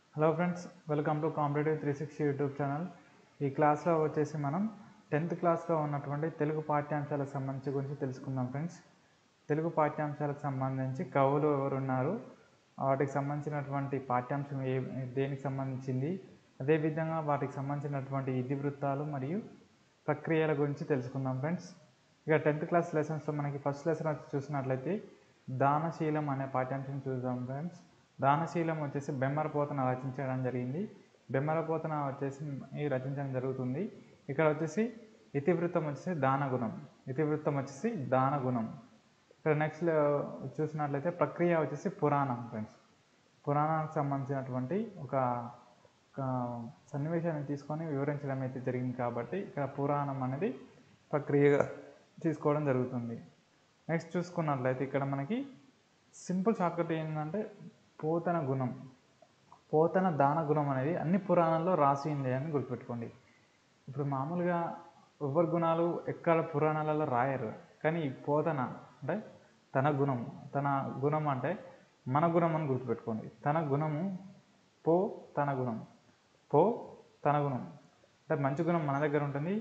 hello friends welcome to competitive three sixty YouTube channel ఈ క్లాస్లో వచ్చేసి మనం టెన్త్ క్లాస్లో ఉన్నటువంటి తెలుగు పాఠ్యాంశాలకు సంబంధించి గురించి తెలుసుకుందాం ఫ్రెండ్స్ తెలుగు పాఠ్యాంశాలకు సంబంధించి కవులు ఎవరున్నారు వాటికి సంబంధించినటువంటి పాఠ్యాంశం ఏ దేనికి సంబంధించింది అదేవిధంగా వాటికి సంబంధించినటువంటి ఇతివృత్తాలు మరియు ప్రక్రియల గురించి తెలుసుకుందాం ఫ్రెండ్స్ ఇక టెన్త్ క్లాస్ లెసన్స్లో మనకి ఫస్ట్ లెసన్ వచ్చి చూసినట్లయితే దానశీలం అనే పాఠ్యాంశం చూద్దాం ఫ్రెండ్స్ దానశీలం వచ్చేసి బెమ్మరపోతన రచించడం జరిగింది బెమ్మరపోతన వచ్చేసి ఈ రచించడం జరుగుతుంది ఇక్కడ వచ్చేసి ఇతివృత్తం వచ్చేసి దానగుణం ఇతివృత్తం వచ్చేసి దానగుణం ఇక్కడ నెక్స్ట్ చూసినట్లయితే ప్రక్రియ వచ్చేసి పురాణం ఫ్రెండ్స్ పురాణానికి సంబంధించినటువంటి ఒక ఒక సన్నివేశాన్ని తీసుకొని వివరించడం అయితే జరిగింది కాబట్టి ఇక్కడ పురాణం అనేది ప్రక్రియగా తీసుకోవడం జరుగుతుంది నెక్స్ట్ చూసుకున్నట్లయితే ఇక్కడ మనకి సింపుల్ షార్ట్కట్ ఏంటంటే పోతన గుణం పోతన దాన గుణం అనేది అన్ని పురాణాల్లో రాసి ఉంది అని గుర్తుపెట్టుకోండి ఇప్పుడు మామూలుగా ఎవరి గుణాలు ఎక్కడ పురాణాలలో రాయరు కానీ ఈ పోతన అంటే తన గుణం తన గుణం అంటే మన గుణం అని గుర్తుపెట్టుకోండి తన గుణము పో తన గుణం పో తన గుణం అంటే మంచి గుణం మన దగ్గర ఉంటుంది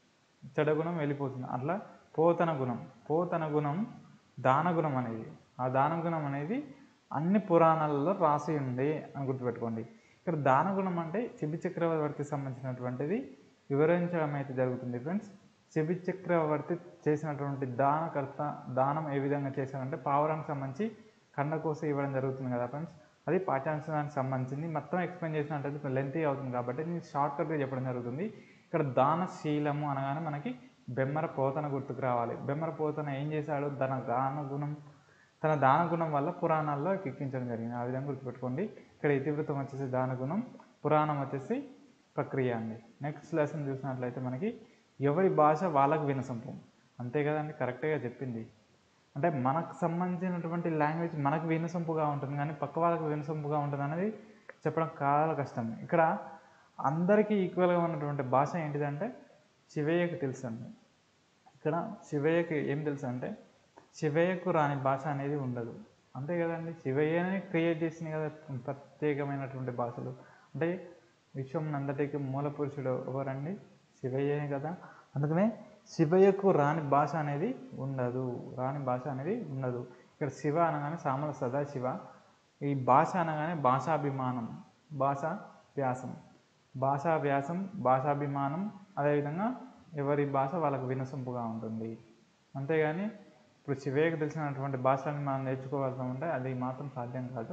చెడ గుణం వెళ్ళిపోతుంది అట్లా పోతన గుణం పోతన గుణం దాన గుణం అనేది ఆ దాన గుణం అనేది అన్ని పురాణాలలో రాసి ఉంది అని గుర్తుపెట్టుకోండి ఇక్కడ దాన గుణం అంటే చెబి చక్రవర్తికి సంబంధించినటువంటిది వివరించడం అయితే జరుగుతుంది ఫ్రెండ్స్ చెబి చక్రవర్తి చేసినటువంటి దానకర్త దానం ఏ విధంగా చేశారంటే పావురానికి సంబంధించి కండకోస ఇవ్వడం జరుగుతుంది కదా ఫ్రెండ్స్ అది పాఠ్యాంశానికి సంబంధించింది మొత్తం ఎక్స్ప్లెయిన్ చేసినట్టయితే లెంతీ అవుతుంది కాబట్టి నేను షార్ట్కట్గా చెప్పడం జరుగుతుంది ఇక్కడ దానశీలము అనగానే మనకి బెమ్మర పోతన గుర్తుకు రావాలి బెమ్మర పోతన ఏం చేశాడు తన దాన గుణం తన దాన గుణం వల్ల పురాణాల్లో ఎక్కించడం జరిగింది ఆ విధంగా గుర్తుపెట్టుకోండి ఇక్కడ ఇతివృత్తం వచ్చేసి దాన గుణం పురాణం వచ్చేసి ప్రక్రియ అండి నెక్స్ట్ లెసన్ చూసినట్లయితే మనకి ఎవరి భాష వాళ్ళకు వినసొంపు అంతే కదండి కరెక్ట్గా చెప్పింది అంటే మనకు సంబంధించినటువంటి లాంగ్వేజ్ మనకు వినసొంపుగా ఉంటుంది కానీ పక్క వాళ్ళకి వినసొంపుగా ఉంటుంది అనేది చెప్పడం చాలా కష్టం ఇక్కడ అందరికీ ఈక్వల్గా ఉన్నటువంటి భాష ఏంటిదంటే శివయ్యకు తెలుసు అండి ఇక్కడ శివయ్యకి ఏం తెలుసు అంటే శివయ్యకు రాని భాష అనేది ఉండదు అంతే కదండి శివయ్యనే క్రియేట్ చేసింది కదా ప్రత్యేకమైనటువంటి భాషలు అంటే విశ్వం నందటికి మూల పురుషుడు ఎవరండి శివయ్యనే కదా అందుకనే శివయ్యకు రాని భాష అనేది ఉండదు రాని భాష అనేది ఉండదు ఇక్కడ శివ అనగానే సామల సదాశివ ఈ భాష అనగానే భాషాభిమానం భాష వ్యాసం భాషా వ్యాసం భాషాభిమానం అదేవిధంగా ఎవరి భాష వాళ్ళకు వినసొంపుగా ఉంటుంది అంతేగాని ఇప్పుడు శివయ్యకు తెలిసినటువంటి భాషలను మనం నేర్చుకోవాల్సి ఉంటే అది మాత్రం సాధ్యం కాదు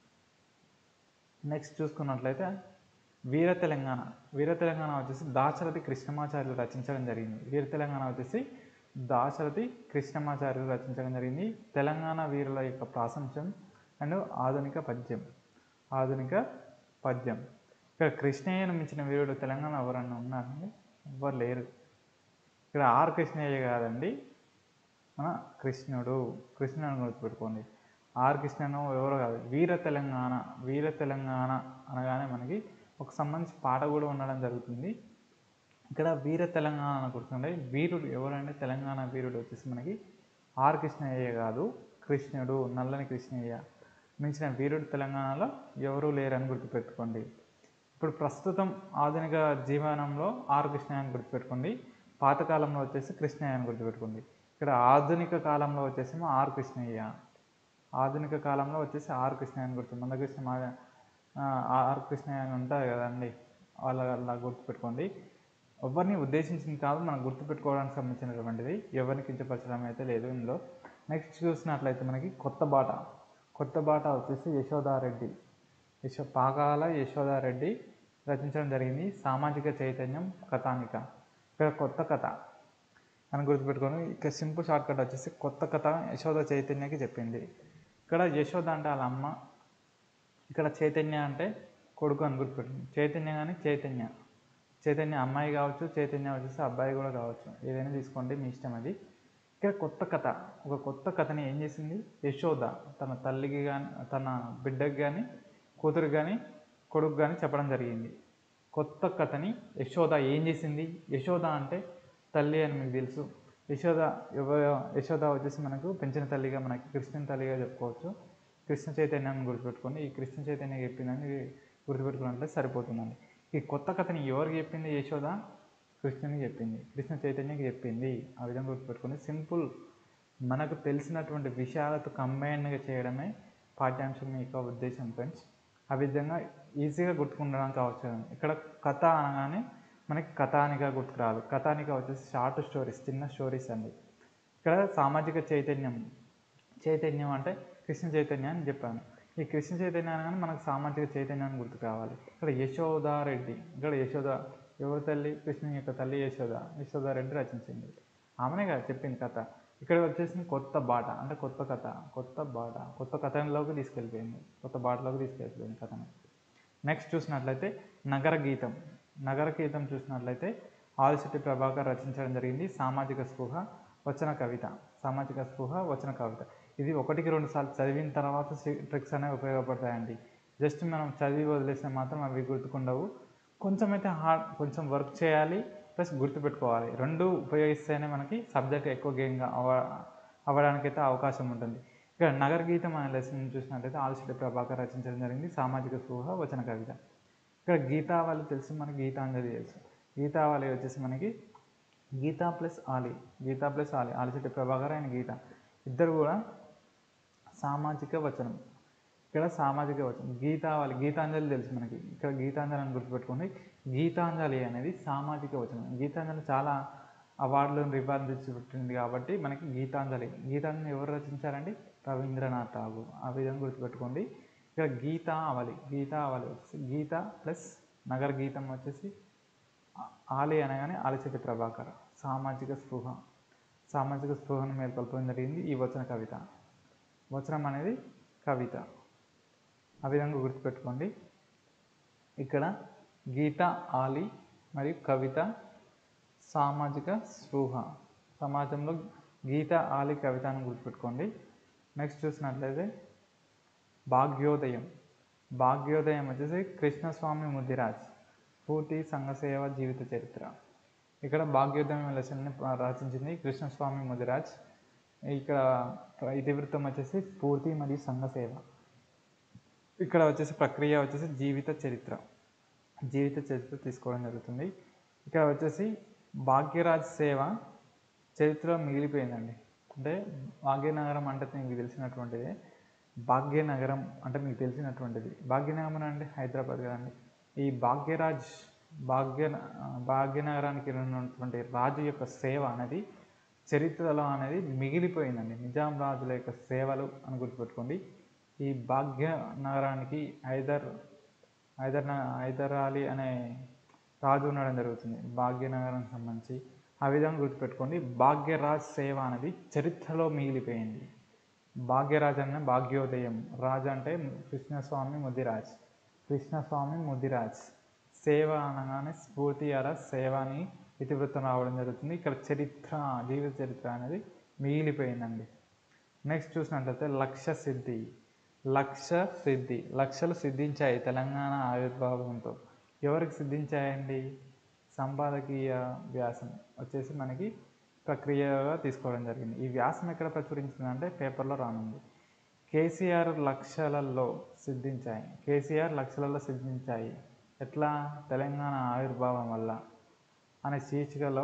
నెక్స్ట్ చూసుకున్నట్లయితే వీర తెలంగాణ వీర తెలంగాణ వచ్చేసి దాశరథి కృష్ణమాచార్యులు రచించడం జరిగింది వీర తెలంగాణ వచ్చేసి దాశరథి కృష్ణమాచార్యులు రచించడం జరిగింది తెలంగాణ వీరుల యొక్క ప్రాశంసం అండ్ ఆధునిక పద్యం ఆధునిక పద్యం ఇక్కడ కృష్ణయ్యను మించిన వీరుడు తెలంగాణ ఎవరన్నా ఉన్నారండి ఎవ్వరు లేరు ఇక్కడ ఆర్ కృష్ణయ్య కాదండి మన కృష్ణుడు కృష్ణుని గుర్తుపెట్టుకోండి ఆర్ కృష్ణను ఎవరో కాదు వీర తెలంగాణ వీర తెలంగాణ అనగానే మనకి ఒక సంబంధించి పాట కూడా ఉండడం జరుగుతుంది ఇక్కడ వీర తెలంగాణ అని గుర్తుండే వీరుడు ఎవరంటే తెలంగాణ వీరుడు వచ్చేసి మనకి ఆర్ కృష్ణయ్య కాదు కృష్ణుడు నల్లని కృష్ణయ్య మించిన వీరుడు తెలంగాణలో ఎవరూ లేరని గుర్తుపెట్టుకోండి ఇప్పుడు ప్రస్తుతం ఆధునిక జీవనంలో ఆర్ కృష్ణయ్య అని గుర్తుపెట్టుకోండి పాతకాలంలో వచ్చేసి కృష్ణయ్య అని గుర్తుపెట్టుకోండి ఇక్కడ ఆధునిక కాలంలో వచ్చేసి ఆర్ కృష్ణయ్య ఆధునిక కాలంలో వచ్చేసి ఆర్ కృష్ణయ్య అని గుర్తు మందకృష్ణ మా ఆర్ కృష్ణయ్య అని ఉంటారు కదండి వాళ్ళ అలా గుర్తుపెట్టుకోండి ఎవరిని ఉద్దేశించింది కాదు మనం గుర్తుపెట్టుకోవడానికి సంబంధించినటువంటిది ఎవరిని కించపరచడం అయితే లేదు ఇందులో నెక్స్ట్ చూసినట్లయితే మనకి కొత్త బాట కొత్త బాట వచ్చేసి యశోదారెడ్డి యశో పాకాల యశోదారెడ్డి రచించడం జరిగింది సామాజిక చైతన్యం కథానిక ఇక్కడ కొత్త కథ అని గుర్తుపెట్టుకొని ఇక్కడ సింపుల్ షార్ట్ కట్ వచ్చేసి కొత్త కథ యశోద చైతన్యకి చెప్పింది ఇక్కడ యశోద అంటే వాళ్ళ అమ్మ ఇక్కడ చైతన్య అంటే కొడుకు అని గుర్తుపెట్టుకుంది చైతన్య కానీ చైతన్య చైతన్య అమ్మాయి కావచ్చు చైతన్య వచ్చేసి అబ్బాయి కూడా కావచ్చు ఏదైనా తీసుకోండి మీ ఇష్టం అది ఇక్కడ కొత్త కథ ఒక కొత్త కథని ఏం చేసింది యశోద తన తల్లికి కానీ తన బిడ్డకి కానీ కూతురికి కానీ కొడుకు కానీ చెప్పడం జరిగింది కొత్త కథని యశోద ఏం చేసింది యశోద అంటే తల్లి అని మీకు తెలుసు యశోద ఎవ యశోద వచ్చేసి మనకు పెంచిన తల్లిగా మనకి కృష్ణుని తల్లిగా చెప్పుకోవచ్చు కృష్ణ చైతన్యాన్ని గుర్తుపెట్టుకోండి ఈ కృష్ణ చైతన్య చెప్పిందని గుర్తుపెట్టుకున్నట్లే సరిపోతుందండి ఈ కొత్త కథని ఎవరికి చెప్పింది యశోద కృష్ణునికి చెప్పింది కృష్ణ చైతన్యకి చెప్పింది ఆ విధంగా గుర్తుపెట్టుకుని సింపుల్ మనకు తెలిసినటువంటి విషయాలతో కంబైన్డ్గా చేయడమే పాఠ్యాంశం యొక్క ఉద్దేశం ఫ్రెండ్స్ ఆ విధంగా ఈజీగా గుర్తుకుండడానికి అవసరం ఇక్కడ కథ అనగానే మనకి కథానిక గుర్తుకురాదు కథానిక వచ్చేసి షార్ట్ స్టోరీస్ చిన్న స్టోరీస్ అండి ఇక్కడ సామాజిక చైతన్యం చైతన్యం అంటే కృష్ణ చైతన్యం అని చెప్పాను ఈ కృష్ణ చైతన్యం అనగానే మనకు సామాజిక చైతన్యాన్ని గుర్తుకు రావాలి ఇక్కడ యశోదారెడ్డి ఇక్కడ యశోద ఎవరి తల్లి కృష్ణుని యొక్క తల్లి యశోద యశోదారెడ్డి రచించింది ఆమెనే కదా చెప్పింది కథ ఇక్కడ వచ్చేసి కొత్త బాట అంటే కొత్త కథ కొత్త బాట కొత్త కథలోకి తీసుకెళ్ళిపోయింది కొత్త బాటలోకి తీసుకెళ్ళిపోయింది కథను నెక్స్ట్ చూసినట్లయితే నగర గీతం నగర గీతం చూసినట్లయితే ఆదిశెట్టి ప్రభాకర్ రచించడం జరిగింది సామాజిక స్పృహ వచన కవిత సామాజిక స్పృహ వచన కవిత ఇది ఒకటికి రెండు సార్లు చదివిన తర్వాత ట్రిక్స్ అనేవి ఉపయోగపడతాయండి జస్ట్ మనం చదివి వదిలేస్తే మాత్రం అవి గుర్తుకుండవు కొంచెం అయితే హార్డ్ కొంచెం వర్క్ చేయాలి ప్లస్ గుర్తుపెట్టుకోవాలి రెండు ఉపయోగిస్తేనే మనకి సబ్జెక్ట్ ఎక్కువ గేమ్గా అవ అవ్వడానికైతే అవకాశం ఉంటుంది ఇక్కడ నగర గీతం అనే లెసన్ చూసినట్లయితే ఆలసిటి ప్రభాకర్ రచించడం జరిగింది సామాజిక స్పృహ వచన కవిత ఇక్కడ గీతావళి తెలుసు మనకి గీతాంజలి తెలుసు గీతావళి వచ్చేసి మనకి గీత ప్లస్ ఆలి గీత ప్లస్ ఆలి ఆలసిటి ప్రభాకర్ అండ్ గీత ఇద్దరు కూడా సామాజిక వచనం ఇక్కడ సామాజిక వచనం గీతావళి గీతాంజలి తెలుసు మనకి ఇక్కడ గీతాంజలి అని గుర్తుపెట్టుకోండి గీతాంజలి అనేది సామాజిక వచనం గీతాంజలి చాలా అవార్డులను రివార్డు తెచ్చిపెట్టింది కాబట్టి మనకి గీతాంజలి గీతాంజలి ఎవరు రచించారండి రవీంద్రనాథ్ ఠాగూర్ ఆ విధంగా గుర్తుపెట్టుకోండి ఇక్కడ గీతావళి గీతావళి వచ్చేసి గీత ప్లస్ నగర గీతం వచ్చేసి ఆలి అనగానే ఆలిచిటి ప్రభాకర్ సామాజిక స్పృహ సామాజిక స్పృహను మేల్కొల్పడం జరిగింది ఈ వచన కవిత వచనం అనేది కవిత ఆ విధంగా గుర్తుపెట్టుకోండి ఇక్కడ గీత ఆలి మరియు కవిత సామాజిక స్పృహ సమాజంలో గీత ఆలి కవిత అని గుర్తుపెట్టుకోండి నెక్స్ట్ చూసినట్లయితే భాగ్యోదయం భాగ్యోదయం వచ్చేసి కృష్ణస్వామి ముద్దిరాజ్ స్ఫూర్తి సంఘసేవ జీవిత చరిత్ర ఇక్కడ భాగ్యోదయం లెసన్ని రచించింది కృష్ణస్వామి ముదిరాజ్ ఇక్కడ ఇతివృత్తం వచ్చేసి స్ఫూర్తి మరియు సంఘసేవ ఇక్కడ వచ్చేసి ప్రక్రియ వచ్చేసి జీవిత చరిత్ర జీవిత చరిత్ర తీసుకోవడం జరుగుతుంది ఇక్కడ వచ్చేసి భాగ్యరాజ్ సేవ చరిత్రలో మిగిలిపోయిందండి అంటే భాగ్యనగరం అంటే మీకు తెలిసినటువంటిది భాగ్యనగరం అంటే మీకు తెలిసినటువంటిది భాగ్యనగరం అంటే హైదరాబాద్ కదండి ఈ భాగ్యరాజ్ భాగ్య భాగ్యనగరానికి ఉన్నటువంటి రాజు యొక్క సేవ అనేది చరిత్రలో అనేది మిగిలిపోయిందండి నిజాం రాజుల యొక్క సేవలు అని గుర్తుపెట్టుకోండి ఈ భాగ్య నగరానికి హైదర్ హైదర్ హైదర్ అలీ అనే రాజు ఉండడం జరుగుతుంది భాగ్యనగరానికి సంబంధించి ఆ విధంగా గుర్తుపెట్టుకోండి భాగ్యరాజ్ సేవ అనేది చరిత్రలో మిగిలిపోయింది భాగ్యరాజ్ అనే భాగ్యోదయం రాజు అంటే కృష్ణస్వామి ముదిరాజ్ కృష్ణస్వామి ముదిరాజ్ సేవ అనగానే స్ఫూర్తి అలా సేవ అని ఇతివృత్తం రావడం జరుగుతుంది ఇక్కడ చరిత్ర జీవిత చరిత్ర అనేది మిగిలిపోయిందండి నెక్స్ట్ చూసినట్లయితే లక్ష్య సిద్ధి లక్ష్య సిద్ధి లక్షలు సిద్ధించాయి తెలంగాణ ఆవిర్భావంతో ఎవరికి సిద్ధించాయండి సంపాదకీయ వ్యాసం వచ్చేసి మనకి ప్రక్రియగా తీసుకోవడం జరిగింది ఈ వ్యాసం ఎక్కడ ప్రచురించిందంటే పేపర్లో రానుంది కేసీఆర్ లక్షలలో సిద్ధించాయి కేసీఆర్ లక్షలలో సిద్ధించాయి ఎట్లా తెలంగాణ ఆవిర్భావం వల్ల అనే శీర్షికలో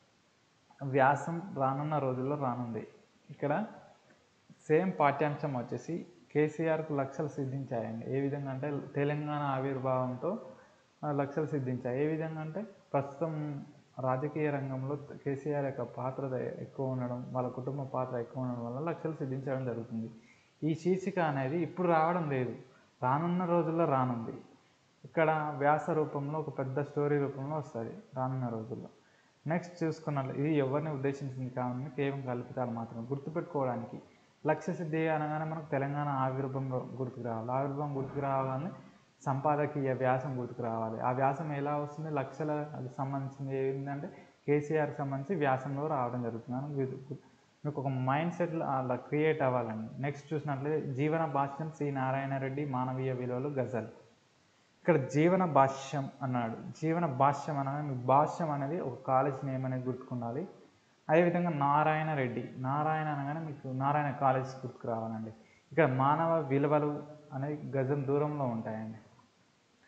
వ్యాసం రానున్న రోజుల్లో రానుంది ఇక్కడ సేమ్ పాఠ్యాంశం వచ్చేసి కేసీఆర్కు లక్షలు సిద్ధించాయండి ఏ విధంగా అంటే తెలంగాణ ఆవిర్భావంతో లక్షలు సిద్ధించాయి ఏ విధంగా అంటే ప్రస్తుతం రాజకీయ రంగంలో కేసీఆర్ యొక్క పాత్ర ఎక్కువ ఉండడం వాళ్ళ కుటుంబ పాత్ర ఎక్కువ ఉండడం వల్ల లక్షలు సిద్ధించడం జరుగుతుంది ఈ శీర్షిక అనేది ఇప్పుడు రావడం లేదు రానున్న రోజుల్లో రానుంది ఇక్కడ వ్యాస రూపంలో ఒక పెద్ద స్టోరీ రూపంలో వస్తుంది రానున్న రోజుల్లో నెక్స్ట్ చూసుకున్నట్లు ఇది ఎవరిని ఉద్దేశించింది కావాలని కేవలం కల్పితాలు మాత్రమే గుర్తుపెట్టుకోవడానికి లక్ష్య సిద్ధి అనగానే మనకు తెలంగాణ ఆవిర్భం గుర్తుకు రావాలి ఆవిర్భం గుర్తుకు రావాలని సంపాదకీయ వ్యాసం గుర్తుకు రావాలి ఆ వ్యాసం ఎలా వస్తుంది లక్షల అది సంబంధించింది ఏంటంటే కేసీఆర్కి సంబంధించి వ్యాసంలో రావడం జరుగుతుంది అని గుర్తు- మీకు ఒక మైండ్ సెట్ అలా క్రియేట్ అవ్వాలండి నెక్స్ట్ చూసినట్లయితే జీవన భాష్యం సి నారాయణ రెడ్డి మానవీయ విలువలు గజల్ ఇక్కడ జీవన భాష్యం అన్నాడు జీవన భాష్యం అనగా మీ భాష్యం అనేది ఒక కాలేజ్ నేమ్ అనేది గుర్తుకుండాలి అదేవిధంగా నారాయణ రెడ్డి నారాయణ అనగానే మీకు నారాయణ కాలేజ్ గుర్తుకు రావాలండి ఇక్కడ మానవ విలువలు అనేది గజం దూరంలో ఉంటాయండి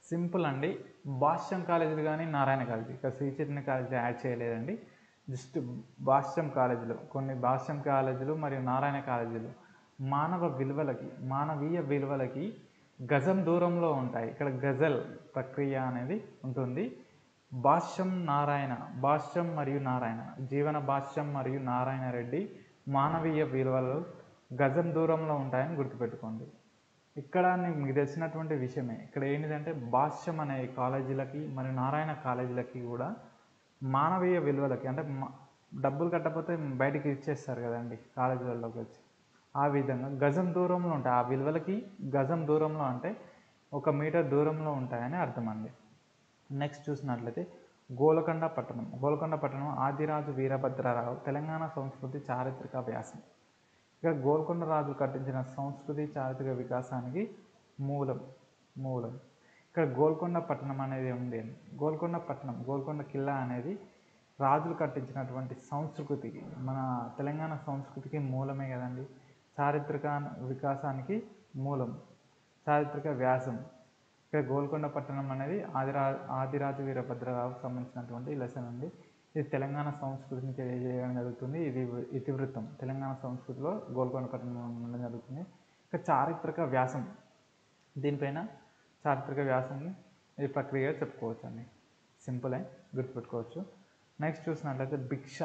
సింపుల్ అండి భాష్యం కాలేజీలు కానీ నారాయణ కాలేజీ ఇక్కడ శ్రీ చైతన్య కాలేజీ యాడ్ చేయలేదండి జస్ట్ భాష్యం కాలేజీలు కొన్ని భాష్యం కాలేజీలు మరియు నారాయణ కాలేజీలు మానవ విలువలకి మానవీయ విలువలకి గజం దూరంలో ఉంటాయి ఇక్కడ గజల్ ప్రక్రియ అనేది ఉంటుంది భాష్యం నారాయణ భాష్యం మరియు నారాయణ జీవన భాష్యం మరియు నారాయణ రెడ్డి మానవీయ విలువలు గజం దూరంలో ఉంటాయని గుర్తుపెట్టుకోండి ఇక్కడ నీకు మీకు తెలిసినటువంటి విషయమే ఇక్కడ ఏంటిదంటే భాష్యం అనే కాలేజీలకి మరియు నారాయణ కాలేజీలకి కూడా మానవీయ విలువలకి అంటే మ- డబ్బులు కట్టకపోతే బయటికి ఇచ్చేస్తారు కదండి కాలేజీలలోకి వచ్చి ఆ విధంగా గజం దూరంలో ఉంటాయి ఆ విలువలకి గజం దూరంలో అంటే ఒక మీటర్ దూరంలో ఉంటాయని అర్థం అండి నెక్స్ట్ చూసినట్లయితే గోలకొండ పట్టణం గోల్కొండ పట్టణం ఆదిరాజు వీరభద్రరావు తెలంగాణ సంస్కృతి చారిత్రక వ్యాసం ఇక్కడ గోల్కొండ రాజు కట్టించిన సంస్కృతి చారిత్రక వికాసానికి మూలం మూలం ఇక్కడ గోల్కొండ పట్టణం అనేది ఉంది గోల్కొండ పట్టణం గోల్కొండ కిల్లా అనేది రాజులు కట్టించినటువంటి సంస్కృతికి మన తెలంగాణ సంస్కృతికి మూలమే కదండి చారిత్రక వికాసానికి మూలం చారిత్రక వ్యాసం ఇక్కడ గోల్కొండ పట్టణం అనేది ఆదిరా ఆదిరాజు వీరభద్రరావుకు సంబంధించినటువంటి లెసన్ అండి ఇది తెలంగాణ సంస్కృతిని తెలియజేయడం జరుగుతుంది ఇది ఇతివృత్తం తెలంగాణ సంస్కృతిలో గోల్కొండ పట్టణం ఉండడం జరుగుతుంది ఇక చారిత్రక వ్యాసం దీనిపైన చారిత్రక వ్యాసం ఈ ప్రక్రియ చెప్పుకోవచ్చు అండి సింపులే గుర్తుపెట్టుకోవచ్చు నెక్స్ట్ చూసినట్లయితే భిక్ష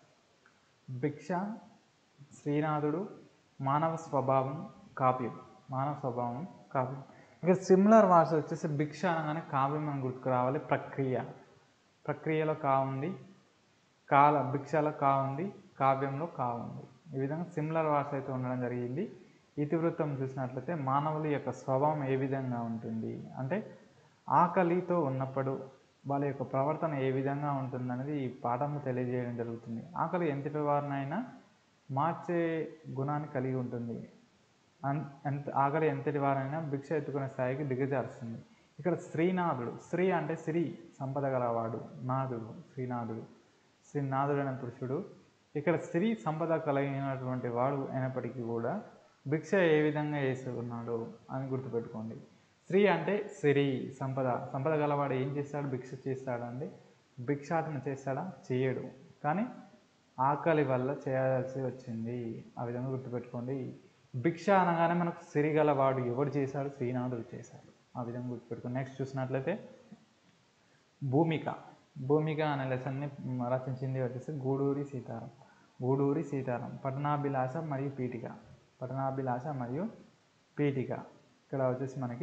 భిక్ష శ్రీనాథుడు మానవ స్వభావం కావ్యం మానవ స్వభావం కావ్యం ఇక సిమిలర్ వర్డ్స్ వచ్చేసి భిక్ష అనగానే కావ్యం అని గుర్తుకు రావాలి ప్రక్రియ ప్రక్రియలో కా ఉంది కాల భిక్షలో కా ఉంది కావ్యంలో కా ఉంది ఈ విధంగా సిమిలర్ వర్డ్స్ అయితే ఉండడం జరిగింది ఇతివృత్తం చూసినట్లయితే మానవుల యొక్క స్వభావం ఏ విధంగా ఉంటుంది అంటే ఆకలితో ఉన్నప్పుడు వాళ్ళ యొక్క ప్రవర్తన ఏ విధంగా ఉంటుందనేది ఈ పాఠంలో తెలియజేయడం జరుగుతుంది ఆకలి ఎంతటి వారినైనా మార్చే గుణాన్ని కలిగి ఉంటుంది అన్- ఎంత ఆకలి ఎంతటి వారైనా భిక్ష ఎత్తుకునే స్థాయికి దిగజారుస్తుంది ఇక్కడ శ్రీనాథుడు శ్రీ అంటే శ్రీ సంపద గలవాడు నాథుడు శ్రీనాథుడు శ్రీనాథుడు అనే పురుషుడు ఇక్కడ స్త్రీ సంపద కలిగినటువంటి వాడు అయినప్పటికీ కూడా భిక్ష ఏ విధంగా వేసుకున్నాడు అని గుర్తుపెట్టుకోండి స్త్రీ అంటే సిరి సంపద సంపద గలవాడు ఏం చేస్తాడు భిక్ష చేస్తాడు అంటే భిక్షాటన చేస్తాడా చేయడు కానీ ఆకలి వల్ల చేయాల్సి వచ్చింది ఆ విధంగా గుర్తుపెట్టుకోండి భిక్ష అనగానే మనకు సిరి గలవాడు ఎవడు చేశాడు శ్రీనాథుడు చేశాడు ఆ విధంగా గుర్తుపెట్టుకోండి నెక్స్ట్ చూసినట్లయితే భూమిక భూమిక అనే లెసన్ని మ్, రచించింది వచ్చేసి గూడూరి సీతారాం గూడూరి సీతారాం పట్టణాభిలాష మరియు పీఠిక పట్టణాభిలాష మరియు పీఠిక ఇక్కడ వచ్చేసి మనకి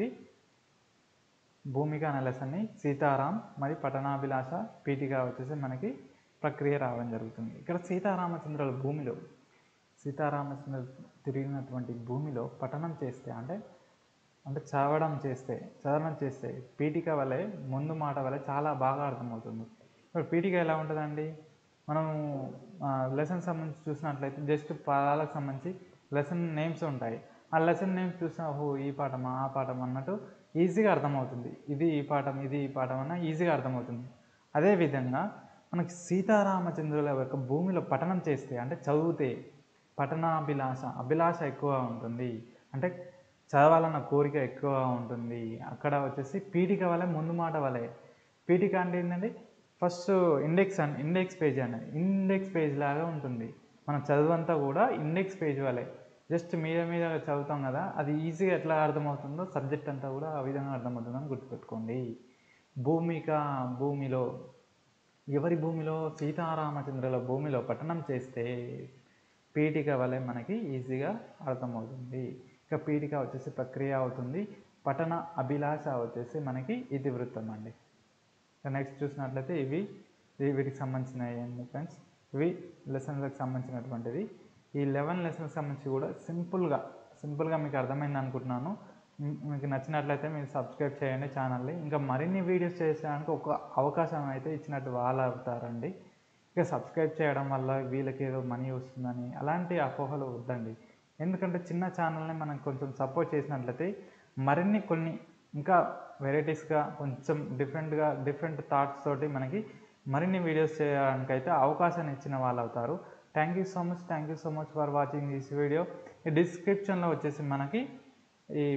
భూమిక అనే లెసన్ని సీతారాం మరియు పట్టణాభిలాష పీఠిక వచ్చేసి మనకి ప్రక్రియ రావడం జరుగుతుంది ఇక్కడ సీతారామచంద్రుల భూమిలో సీతారామచంద్ర తిరిగినటువంటి భూమిలో పఠనం చేస్తే అంటే అంటే చదవడం చేస్తే చదవడం చేస్తే పీఠిక వలె ముందు మాట వలె చాలా బాగా అర్థమవుతుంది ఇప్పుడు పీఠిక ఎలా ఉంటుందండి మనం లెసన్ సంబంధించి చూసినట్లయితే జస్ట్ పదాలకు సంబంధించి లెసన్ నేమ్స్ ఉంటాయి ఆ లెసన్ నేమ్స్ చూసిన ఓహో ఈ పాఠమా ఆ పాఠం అన్నట్టు ఈజీగా అర్థమవుతుంది ఇది ఈ పాఠం ఇది ఈ పాఠం అన్న ఈజీగా అర్థమవుతుంది అదేవిధంగా మనకి సీతారామచంద్రుల యొక్క భూమిలో పఠనం చేస్తే అంటే చదివితే పఠనాభిలాష అభిలాష ఎక్కువ ఉంటుంది అంటే చదవాలన్న కోరిక ఎక్కువ ఉంటుంది అక్కడ వచ్చేసి పీఠిక వలె ముందు మాట వలె పీఠిక అంటే ఏంటంటే ఫస్ట్ ఇండెక్స్ అని ఇండెక్స్ పేజ్ అనేది ఇండెక్స్ పేజ్ లాగా ఉంటుంది మన చదువంతా కూడా ఇండెక్స్ పేజ్ వలె జస్ట్ మీద మీద చదువుతాం కదా అది ఈజీగా ఎట్లా అర్థమవుతుందో సబ్జెక్ట్ అంతా కూడా ఆ విధంగా అర్థమవుతుందని గుర్తుపెట్టుకోండి భూమిక భూమిలో ఎవరి భూమిలో సీతారామచంద్రుల భూమిలో పఠనం చేస్తే పీఠిక వలె మనకి ఈజీగా అర్థమవుతుంది ఇక పీఠిక వచ్చేసి ప్రక్రియ అవుతుంది పఠన అభిలాష వచ్చేసి మనకి ఇతివృత్తం అండి ఇక నెక్స్ట్ చూసినట్లయితే ఇవి ఇవి వీటికి సంబంధించినవి ఫ్రెండ్స్ ఇవి లెసన్స్కి సంబంధించినటువంటిది ఈ లెవెన్ లెసన్స్కి సంబంధించి కూడా సింపుల్గా సింపుల్గా మీకు అర్థమైంది అనుకుంటున్నాను మీ- మీకు నచ్చినట్లయితే మీరు సబ్స్క్రైబ్ చేయండి ఛానల్ని ఇంకా మరిన్ని వీడియోస్ చేసేదానికి ఒక అవకాశం అయితే ఇచ్చినట్టు వాళ్ళు అవుతారండి ఇక సబ్స్క్రైబ్ చేయడం వల్ల వీళ్ళకి ఏదో మనీ వస్తుందని అలాంటి అపోహలు వద్దండి ఎందుకంటే చిన్న ఛానల్ని మనం కొంచెం సపోర్ట్ చేసినట్లయితే మరిన్ని కొన్ని ఇంకా వెరైటీస్గా కొంచెం డిఫరెంట్గా డిఫరెంట్ థాట్స్ తోటి మనకి మరిన్ని వీడియోస్ చేయడానికి అయితే అవకాశాన్ని ఇచ్చిన వాళ్ళు అవుతారు thank you so much thank you so much for watching this video ఈ డిస్క్రిప్షన్లో వచ్చేసి మనకి ఈ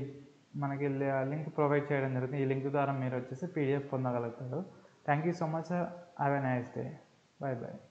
మనకి లింక్ ప్రొవైడ్ చేయడం జరుగుతుంది ఈ లింక్ ద్వారా మీరు వచ్చేసి పీడిఎఫ్ పొందగలుగుతారు thank you so much have a nice day bye bye